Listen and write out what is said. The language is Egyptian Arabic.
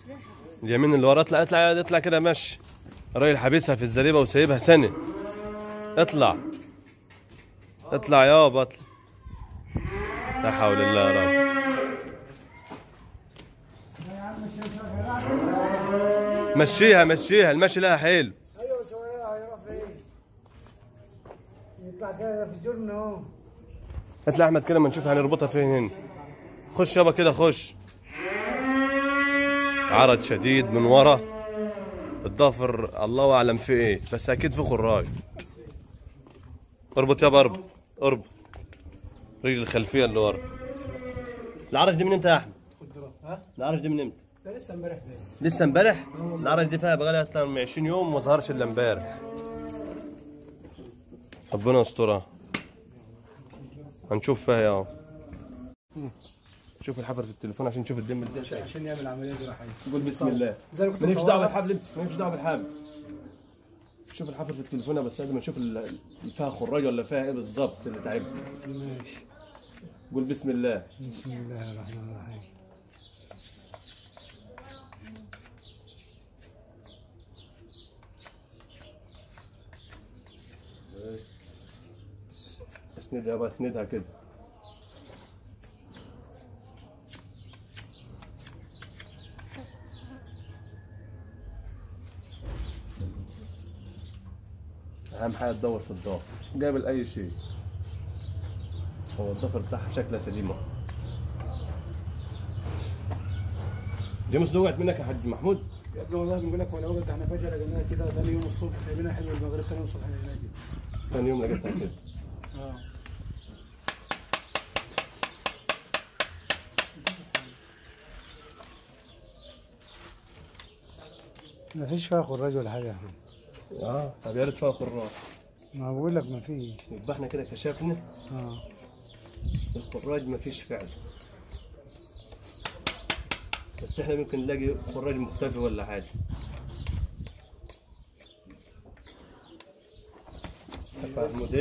اليمين اللي ورا اطلع اطلع اطلع كده مشي الراجل حابسها في الزريبه وسايبها سنه اطلع اطلع يابا اطلع لا حول الله يا رب مشيها مشيها المشي لها حلو ايوه سواء هيروح فين يطلع كده في جرن اهو هات لي احمد كده ما نشوف هنربطها فين هنا خش يابا كده خش عرض شديد من ورا الضفر الله اعلم في ايه بس اكيد في خراج اربط يابا اربط اربط رجل الخلفيه اللي ورا العرج دي من امتى يا احمد؟ ها العرج دي من امتى؟ ده لسه امبارح بس لسه امبارح؟ العرج دي فيها بقالها اكتر من 20 يوم ما ظهرش الا امبارح ربنا يسترها هنشوف فيها يا شوف الحفر في التليفون عشان نشوف الدم اللي ده عشان يعمل العمليه دي راح قول بسم الله زي ما كنت مالكش مصورها. دعوه بالحبل امسك مالكش دعوه بالحبل شوف الحفر في التليفون يا بس قبل ما نشوف ال- فيها خراج ولا فيها ايه بالظبط اللي تعبني ماشي قول بسم الله بسم الله الرحمن الرحيم اسندها بقى اسندها كده اهم حاجه تدور في الضافر قابل اي شيء هو الضفر بتاعها شكلها سليمه جيمس دي وقعت منك يا حاج محمود يا ابني والله بنقول لك وانا وقت احنا فجاه لقيناها كده ثاني يوم الصبح سايبينها حلو المغرب ثاني يوم الصبح لقيناها كده ثاني يوم لقيتها كده اه ما فيش فيها خراج ولا حاجه يا احمد اه طب يا ريت فيها خراج ما بقول لك ما فيش يبقى احنا كده كشفنا اه الخراج مفيش فعل بس احنا ممكن نلاقي خراج مختفي ولا حاجه محمود